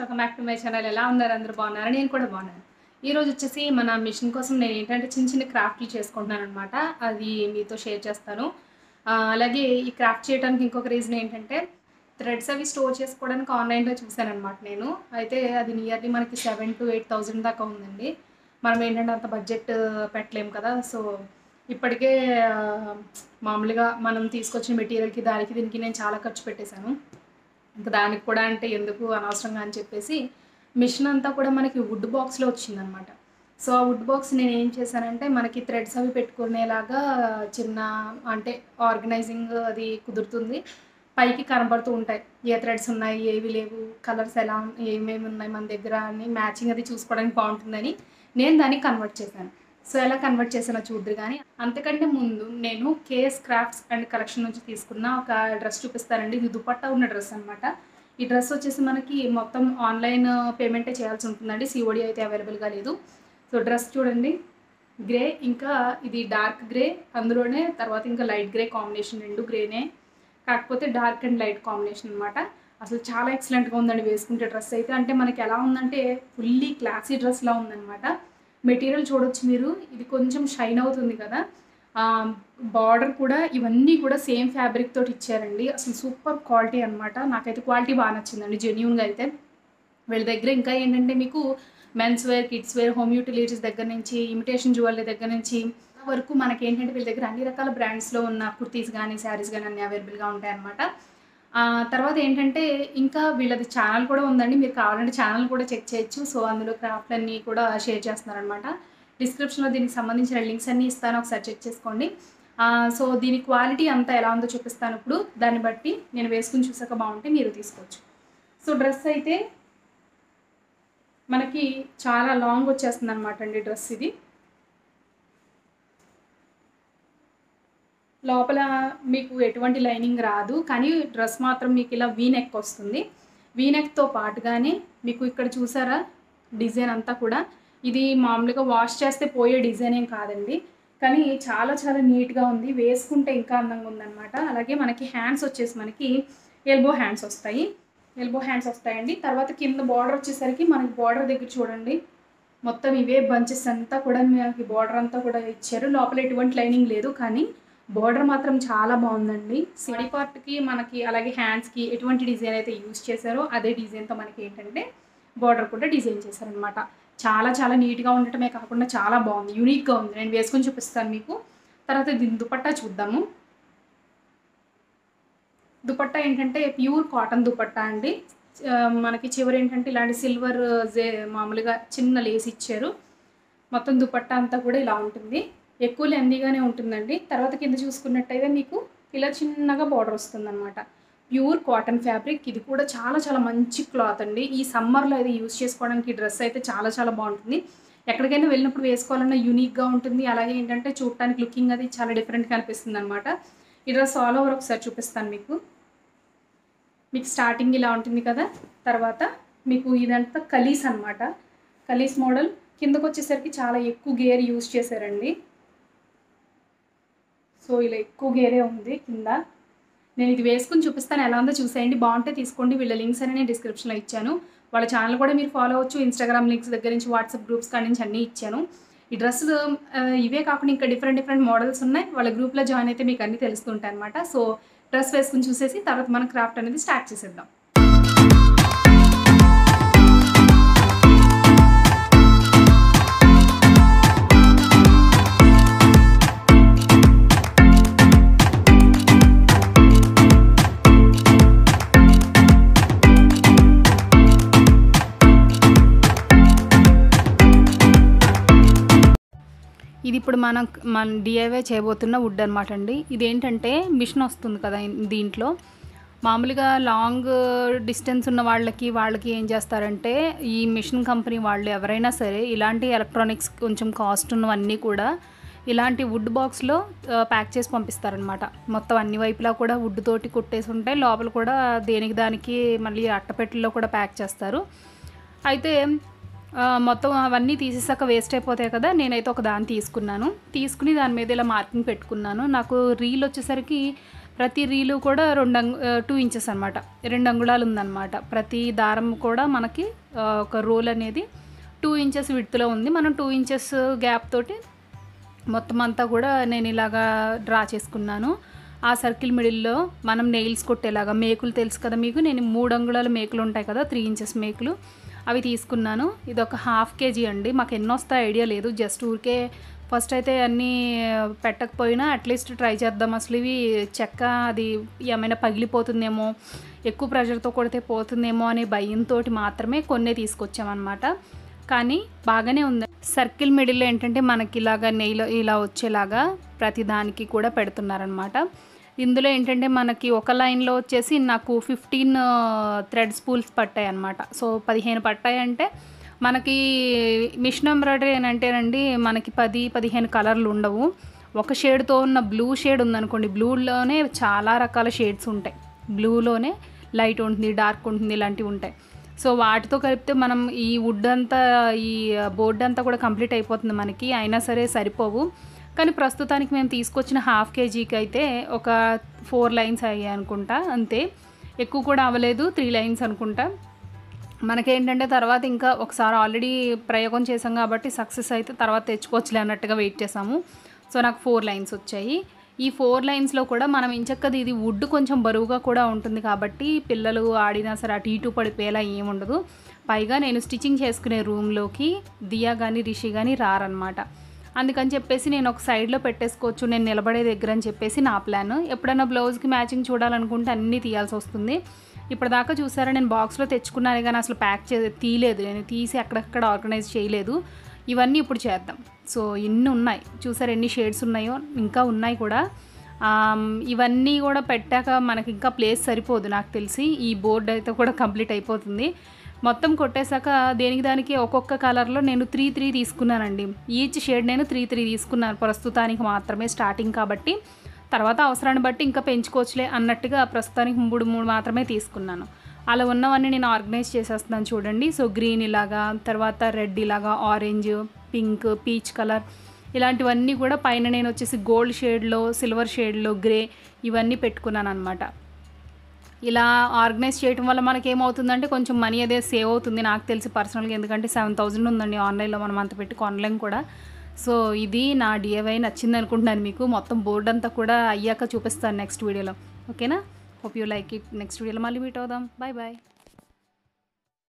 welcome back to my channel ఎలా ఉన్నారు అందరూ బాగున్నారు నేను కూడా బాగున్నాను ఈ రోజు వచ్చేసి మన మిషన్ కోసం నేను ఏంటంటే చిన్న చిన్న క్రాఫ్ట్లు చేసుకుంటున్నాను అనమాట అది మీతో షేర్ చేస్తాను ఆ, అలాగే ఈ క్రాఫ్ట్ చేయడానికి ఇంకొక రీజన్ ఏంటంటే థ్రెడ్స్ అవి స్టోర్ చేసుకోవడానికి ఆన్లైన్లో చూశాను అనమాట నేను అయితే అది నియర్లీ మనకి సెవెన్ టు ఎయిట్ థౌజండ్ దాకా ఉందండి మనం ఏంటంటే అంత బడ్జెట్ పెట్టలేము కదా సో ఇప్పటికే ఆ, మామూలుగా మనం తీసుకొచ్చిన మెటీరియల్కి దానికి దీనికి నేను చాలా ఖర్చు పెట్టేశాను ఇంకా దానికి కూడా అంటే ఎందుకు అనవసరంగా అని చెప్పేసి మిషన్ అంతా కూడా మనకి వుడ్ బాక్స్లో వచ్చిందనమాట సో ఆ వుడ్ బాక్స్ నేను ఏం చేశానంటే మనకి థ్రెడ్స్ అవి పెట్టుకునేలాగా చిన్న అంటే ఆర్గనైజింగ్ అది కుదురుతుంది పైకి కనబడుతూ ఉంటాయి ఏ థ్రెడ్స్ ఉన్నాయి ఏవి లేవు కలర్స్ ఎలా ఉన్- ఏమేమి ఉన్నాయి మన దగ్గర అని మ్యాచింగ్ అది చూసుకోవడానికి బాగుంటుందని నేను దాన్ని కన్వర్ట్ చేశాను సో ఎలా కన్వర్ట్ చేసానో చూద్దరు కానీ అంతకంటే ముందు నేను కేఎస్ క్రాఫ్ట్స్ అండ్ కలెక్షన్ నుంచి తీసుకున్న ఒక డ్రెస్ చూపిస్తానండి ఇది దుపట్టా ఉన్న డ్రెస్ అనమాట ఈ డ్రెస్ వచ్చేసి మనకి మొత్తం ఆన్లైన్ పేమెంటే చేయాల్సి ఉంటుందండి సిఓడి అయితే అవైలబుల్గా లేదు సో డ్రెస్ చూడండి గ్రే ఇంకా ఇది డార్క్ గ్రే అందులోనే తర్వాత ఇంకా లైట్ గ్రే కాంబినేషన్ రెండు గ్రేనే కాకపోతే డార్క్ అండ్ లైట్ కాంబినేషన్ అనమాట అసలు చాలా ఎక్సలెంట్గా ఉందండి వేసుకుంటే డ్రెస్ అయితే అంటే మనకి ఎలా ఉందంటే ఫుల్లీ క్లాసీ డ్రెస్లా ఉందన్నమాట మెటీరియల్ చూడొచ్చు మీరు ఇది కొంచెం షైన్ అవుతుంది కదా బార్డర్ కూడా ఇవన్నీ కూడా సేమ్ ఫ్యాబ్రిక్ తోటి ఇచ్చారండి అసలు సూపర్ క్వాలిటీ అనమాట నాకైతే క్వాలిటీ బాగా నచ్చిందండి జెన్యున్గా అయితే వీళ్ళ దగ్గర ఇంకా ఏంటంటే మీకు men's wear kids wear home utilities దగ్గర నుంచి ఇమిటేషన్ జ్యువెలరీ దగ్గర నుంచి వరకు మనకి ఏంటంటే వీళ్ళ దగ్గర అన్ని రకాల బ్రాండ్స్లో ఉన్న కుర్తీస్ కానీ శారీస్ కానీ అన్ని అవైలబుల్గా ఉంటాయి అనమాట తర్వాత ఏంటంటే ఇంకా వీళ్ళది ఛానల్ కూడా ఉందండి మీరు కావాలంటే ఛానల్ కూడా చెక్ చేయొచ్చు సో అందులో క్రాఫ్ట్ అన్నీ కూడా షేర్ చేస్తున్నారనమాట డిస్క్రిప్షన్లో దీనికి సంబంధించిన లింక్స్ అన్నీ ఇస్తాను ఒకసారి చెక్ చేసుకోండి ఆ, సో దీని క్వాలిటీ అంతా ఎలా ఉందో చూపిస్తాను ఇప్పుడు దాన్ని బట్టి నేను వేసుకుని చూసాక బాగుంటే మీరు తీసుకోవచ్చు సో డ్రెస్ అయితే మనకి చాలా లాంగ్ వచ్చేస్తుంది అనమాట అండి డ్రెస్ ఇది లోపల మీకు ఎటువంటి లైనింగ్ రాదు కానీ డ్రెస్ మాత్రం మీకు ఇలా వీ నెక్ వస్తుంది వీ నెక్తో పాటుగానే మీకు ఇక్కడ చూసారా డిజైన్ అంతా కూడా ఇది మామూలుగా వాష్ చేస్తే పోయే డిజైన్ ఏం కాదండి కానీ చాలా చాలా నీట్గా ఉంది వేసుకుంటే ఇంకా అందంగా ఉందన్నమాట అలాగే మనకి హ్యాండ్స్ వచ్చేసి మనకి ఎల్బో హ్యాండ్స్ వస్తాయి ఎల్బో హ్యాండ్స్ వస్తాయండి తర్వాత కింద బార్డర్ వచ్చేసరికి మనకి బార్డర్ దగ్గర చూడండి మొత్తం ఇవే బంచెస్ అంతా కూడా మనకి బార్డర్ అంతా కూడా ఇచ్చారు లోపల ఎటువంటి లైనింగ్ లేదు కానీ బార్డర్ మాత్రం చాలా బాగుందండి సిడీ పార్ట్కి మనకి అలాగే హ్యాండ్స్కి ఎటువంటి డిజైన్ అయితే యూజ్ చేశారో అదే డిజైన్తో మనకి ఏంటంటే బార్డర్ కూడా డిజైన్ చేశారనమాట చాలా చాలా నీట్గా ఉండటమే కాకుండా చాలా బాగుంది యూనిక్గా ఉంది నేను వేసుకొని చూపిస్తాను మీకు తర్వాత దీని దుపట్టా చూద్దాము దుపట్టా ఏంటంటే ప్యూర్ కాటన్ దుపట్టా అండి ఆ, మనకి చివరి ఏంటంటే ఇలాంటి సిల్వర్ జే మామూలుగా చిన్న లేస్ ఇచ్చారు మొత్తం దుపట్టా అంతా కూడా ఇలా ఉంటుంది ఎక్కువ లెందీగానే ఉంటుందండి తర్వాత కింద చూసుకున్నట్టయితే మీకు ఇలా చిన్నగా బార్డర్ వస్తుందన్నమాట ప్యూర్ కాటన్ ఫ్యాబ్రిక్ ఇది కూడా చాలా చాలా మంచి క్లాత్ అండి ఈ సమ్మర్లో అయితే యూస్ చేసుకోవడానికి ఈ డ్రెస్ అయితే చాలా చాలా బాగుంటుంది ఎక్కడికైనా వెళ్ళినప్పుడు వేసుకోవాలన్నా యూనిక్గా ఉంటుంది అలాగే ఏంటంటే చూడటానికి లుకింగ్ అది చాలా డిఫరెంట్గా అనిపిస్తుంది అనమాట ఈ డ్రెస్ ఆల్ ఓవర్ ఒకసారి చూపిస్తాను మీకు మీకు స్టార్టింగ్ ఇలా ఉంటుంది కదా తర్వాత మీకు ఇదంతా కలీస్ అన్నమాట కలీస్ మోడల్ కిందకు వచ్చేసరికి చాలా ఎక్కువ గేర్ యూజ్ చేశారండి సో ఇలా ఎక్కువ గేరే ఉంది కింద నేను ఇది వేసుకుని చూపిస్తాను ఎలా ఉందో చూసేయండి బాగుంటే తీసుకోండి వీళ్ళ లింక్స్ అని నేను డిస్క్రిప్షన్లో ఇచ్చాను వాళ్ళ ఛానల్ కూడా మీరు ఫాలో అవ్వచ్చు ఇన్స్టాగ్రామ్ లింక్స్ దగ్గర నుంచి వాట్సాప్ గ్రూప్స్ కాడి నుంచి అన్నీ ఇచ్చాను ఈ డ్రెస్ ఇవే కాకుండా ఇంకా డిఫరెంట్ డిఫరెంట్ మోడల్స్ ఉన్నాయి వాళ్ళ గ్రూప్లో జాయిన్ అయితే మీకు అన్నీ తెలుస్తుంటాయి అనమాట సో డ్రెస్ వేసుకుని చూసేసి తర్వాత మనం క్రాఫ్ట్ అనేది స్టార్ట్ చేసేద్దాం ఇది ఇప్పుడు మనం మన డిఐవై చేయబోతున్న వుడ్ అనమాట అండి ఇదేంటంటే మిషన్ వస్తుంది కదా ఇన్- దీంట్లో మామూలుగా లాంగ్ డిస్టెన్స్ ఉన్న వాళ్ళకి వాళ్ళకి ఏం చేస్తారంటే ఈ మిషన్ కంపెనీ వాళ్ళు ఎవరైనా సరే ఇలాంటి ఎలక్ట్రానిక్స్ కొంచెం కాస్ట్ ఉన్నవన్నీ కూడా ఇలాంటి వుడ్ బాక్స్లో ప్యాక్ చేసి పంపిస్తారనమాట మొత్తం అన్ని వైపులా కూడా వుడ్ తోటి కుట్టేసి ఉంటాయి లోపల కూడా దేనికి దానికి మళ్ళీ అట్టపెట్టెల్లో కూడా ప్యాక్ చేస్తారు అయితే ఆ, మొత్తం అవన్నీ తీసేసాక వేస్ట్ అయిపోతాయి కదా నేనైతే ఒక దాన్ని తీసుకున్నాను తీసుకుని దాని మీద ఇలా మార్కింగ్ పెట్టుకున్నాను నాకు రీల్ వచ్చేసరికి ప్రతి రీలు కూడా రెండు అంగు టూ ఇంచెస్ అనమాట రెండు అంగుళాలు ఉందన్నమాట ప్రతి దారం కూడా మనకి ఆ, ఒక రోల్ అనేది టూ ఇంచెస్ విడ్త్లో ఉంది మనం టూ ఇంచెస్ గ్యాప్ తోటి మొత్తం అంతా కూడా నేను ఇలాగా డ్రా చేసుకున్నాను ఆ సర్కిల్ మిడిల్లో మనం నెయిల్స్ కొట్టేలాగా మేకులు తెలుసు కదా మీకు నేను మూడు అంగుళాల మేకులు ఉంటాయి కదా త్రీ ఇంచెస్ మేకులు అవి తీసుకున్నాను ఇది ఒక హాఫ్ కేజీ అండి మాకు ఎన్ని వస్తాయి ఐడియా లేదు జస్ట్ ఊరికే ఫస్ట్ అయితే అన్నీ పెట్టకపోయినా అట్లీస్ట్ ట్రై చేద్దాం అసలు ఇవి చెక్క అది ఏమైనా పగిలిపోతుందేమో ఎక్కువ ప్రెషర్తో కొడితే పోతుందేమో అనే భయంతో మాత్రమే కొన్నే తీసుకొచ్చామన్నమాట కానీ బాగానే ఉంది సర్కిల్ మిడిల్లో ఏంటంటే మనకి ఇలాగా నెయ్యిలో ఇలా వచ్చేలాగా ప్రతి దానికి కూడా పెడుతున్నారనమాట ఇందులో ఏంటంటే మనకి ఒక లైన్లో వచ్చేసి నాకు ఫిఫ్టీన్ థ్రెడ్ స్పూల్స్ పట్టాయి అనమాట సో పదిహేను పట్టాయి అంటే మనకి మిషన్ ఎంబ్రాయిడరీ అని అంటేనండి మనకి పది పదిహేను కలర్లు ఉండవు ఒక షేడ్తో ఉన్న బ్లూ షేడ్ ఉందనుకోండి బ్లూలోనే చాలా రకాల షేడ్స్ ఉంటాయి బ్లూలోనే లైట్ ఉంటుంది డార్క్ ఉంటుంది ఇలాంటివి ఉంటాయి సో వాటితో కలిపితే మనం ఈ వుడ్ అంతా ఈ బోర్డు అంతా కూడా కంప్లీట్ అయిపోతుంది మనకి అయినా సరే సరిపోవు కానీ ప్రస్తుతానికి మేము తీసుకొచ్చిన హాఫ్ కేజీకి అయితే ఒక ఫోర్ లైన్స్ అయ్యాయి అనుకుంటా అంతే ఎక్కువ కూడా అవ్వలేదు త్రీ లైన్స్ అనుకుంటా మనకేంటంటే తర్వాత ఇంకా ఒకసారి ఆల్రెడీ ప్రయోగం చేసాం కాబట్టి సక్సెస్ అయితే తర్వాత తెచ్చుకోవచ్చులే అన్నట్టుగా వెయిట్ చేసాము సో నాకు ఫోర్ లైన్స్ వచ్చాయి ఈ ఫోర్ లైన్స్లో కూడా మనం ఇంచక్కది ఇది వుడ్ కొంచెం బరువుగా కూడా ఉంటుంది కాబట్టి పిల్లలు ఆడినా సరే అటు ఇటు పడిపోయేలా ఏముండదు పైగా నేను స్టిచ్చింగ్ చేసుకునే రూమ్లోకి దియా కానీ రిషి కానీ రారనమాట అందుకని చెప్పేసి నేను ఒక సైడ్లో పెట్టేసుకోవచ్చు నేను నిలబడే దగ్గర అని చెప్పేసి నా ప్లాన్ ఎప్పుడైనా బ్లౌజ్కి మ్యాచింగ్ చూడాలనుకుంటే అన్నీ తీయాల్సి వస్తుంది ఇప్పటిదాకా చూసారా నేను బాక్స్లో తెచ్చుకున్నాను కానీ అసలు ప్యాక్ చే తీయలేదు నేను తీసి అక్కడక్కడ ఆర్గనైజ్ చేయలేదు ఇవన్నీ ఇప్పుడు చేద్దాం సో ఎన్ని ఉన్నాయి చూసారు ఎన్ని షేడ్స్ ఉన్నాయో ఇంకా ఉన్నాయి కూడా ఆమ్, ఇవన్నీ కూడా పెట్టాక మనకి ఇంకా ప్లేస్ సరిపోదు నాకు తెలిసి ఈ బోర్డు అయితే కూడా కంప్లీట్ అయిపోతుంది మొత్తం కొట్టేశాక దేనికి దానికి ఒక్కొక్క కలర్లో నేను త్రీ త్రీ తీసుకున్నానండి ఈచ్ షేడ్ నేను త్రీ త్రీ తీసుకున్నాను ప్రస్తుతానికి మాత్రమే స్టార్టింగ్ కాబట్టి తర్వాత అవసరాన్ని బట్టి ఇంకా పెంచుకోవచ్చులే అన్నట్టుగా ప్రస్తుతానికి మూడు మూడు మాత్రమే తీసుకున్నాను అలా ఉన్నవన్నీ నేను ఆర్గనైజ్ చేసేస్తున్నాను చూడండి సో గ్రీన్ ఇలాగా తర్వాత రెడ్ ఇలాగా ఆరెంజ్ పింక్ పీచ్ కలర్ ఇలాంటివన్నీ కూడా పైన నేను వచ్చేసి గోల్డ్ షేడ్లో సిల్వర్ షేడ్లో గ్రే ఇవన్నీ పెట్టుకున్నాను అనమాట ఇలా ఆర్గనైజ్ చేయడం వల్ల మనకి ఏమవుతుందంటే కొంచెం మనీ అదే సేవ్ అవుతుంది నాకు తెలిసి పర్సనల్గా ఎందుకంటే సెవెన్ థౌజండ్ ఉందండి ఆన్లైన్లో మనం అంత పెట్టి కొనలేం కూడా సో ఇది నా డిఏవై నచ్చింది అనుకుంటున్నాను మీకు మొత్తం బోర్డు అంతా కూడా అయ్యాక చూపిస్తాను నెక్స్ట్ వీడియోలో ఓకేనా hope you like it next వీడియోలో మళ్ళీ మీట్ అవుదాం బాయ్ బాయ్